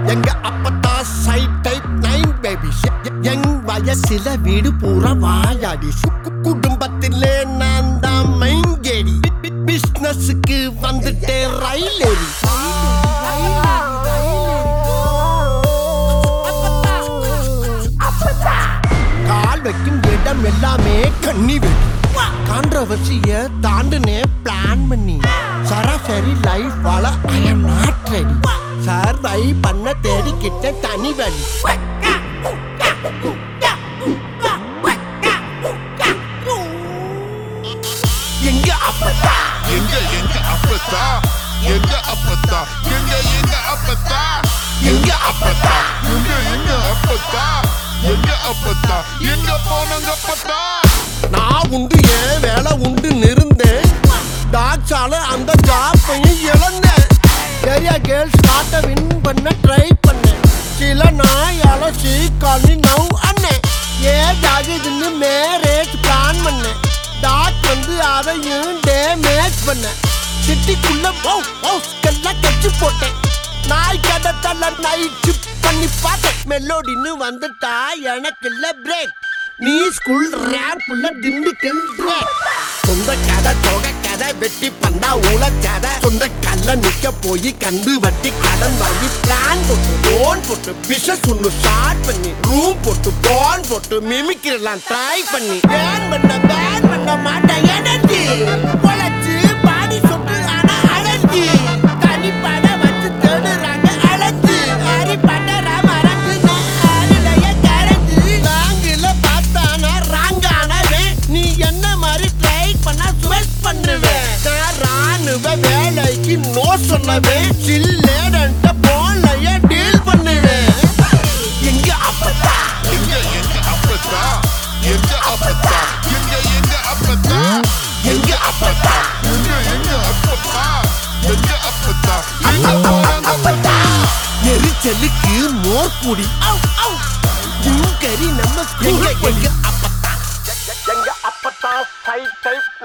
எங்க அப்பத்தா side type nine baby எங் வயசுல வீடு பூரா வாயாடி கு- குடும்பத்திலே நான் தான் மைன் கேடி பிசினஸுக்கு வந்துட்டேன் ரயில் ஏறி கால் வைக்கும் இடம் எல்லாமே கண்ணி வெடி கான்ட்ரவர்சிய தாண்டுனே பிளான் பண்ணி சராசரி லைஃப் வாழ I am not ready survive பண்ண தேடிக்கிட்ட தனி வழி எங்க அப்பத்தா எங்க எங்க அப்பத்தா எங்க அப்பத்தா எங்க எங்க அப்பத்தா எங்க அப்பத்தா எங்க எங்க அப்பத்தா எங்க அப்பத்தா எங்க போனங்க அப்பத்தா நான் உண்டு ஏன் வேலை உண்டு இருந்தேன் டாக்ஸால அந்த ஜாப்பையும் இழந்தேன் ஏரியா கேர்ள்ஸ் காட்ட வின் பண்ண ட்ரை பண்ணேன் சில நாய் அலசி காலி நவ் அண்ணன் ஏஜ் ஆகுதுன்னு மேரேஜ் பிளான் பண்ணேன் டாக் வந்து அதையும் டேமேஜ் பண்ணேன் சிட்டிக்குள்ள எல்லாம் கட்சி போட்டேன் நாய் கடத்தல நைட்டு பண்ணி பார்த்தேன் மெலோடின்னு வந்துட்டா எனக்கு இல்ல பிரேக் நீ ஸ்கூல் ரேப்ல திண்டுக்கல் பிரேக் சொந்த கதை தொகை கதை வெட்டி பந்தா ஊழ கதை சொந்த கல்ல நிக்க போய் கண்டு வட்டி கடன் வாங்கி பிளான் போட்டு லோன் போட்டு பிசினஸ் ஒண்ணு ஸ்டார்ட் பண்ணி ரூம் போட்டு பான் போட்டு மிமிக்கிறலாம் ட்ரை பண்ணி பேன் பண்ண பேன் பண்ண மாட்டேன் எனர்ஜி பொழைச்சு பாடி சொட்டு ஆனா அலர்ஜி தனிப்பட வச்சு தேடுறாங்க அலர்ஜி ஹரி பட்டரா மறந்து ஆளுடைய கரைஞ்சு நாங்கில பார்த்தானா ராங்கானவே நீ என்ன மாதிரி ட்ரை பண்ணா ஸ்வெட் பண்ணுவேன் நான் ராணுவ வேலைக்கு நோ சொன்னவேன் சில்லேடன்ட்ட போன்லயே டீல் பண்ணுவேன் எங்க அப்பத்தா எங்க எங்க அப்பத்தா எங்க அப்பத்தா எங்க எங்க அப்பத்தா எங்க அப்பத்தா எங்க எங்க அப்பத்தா எங்க அப்பத்தா எங்க போனங்க அப்பத்தா எரிச்சலுக்கு மோர் குடி கறி நம்ம எங்க எங்க அப்பத்தா எங்க அப்பத்தா சைட் டைப்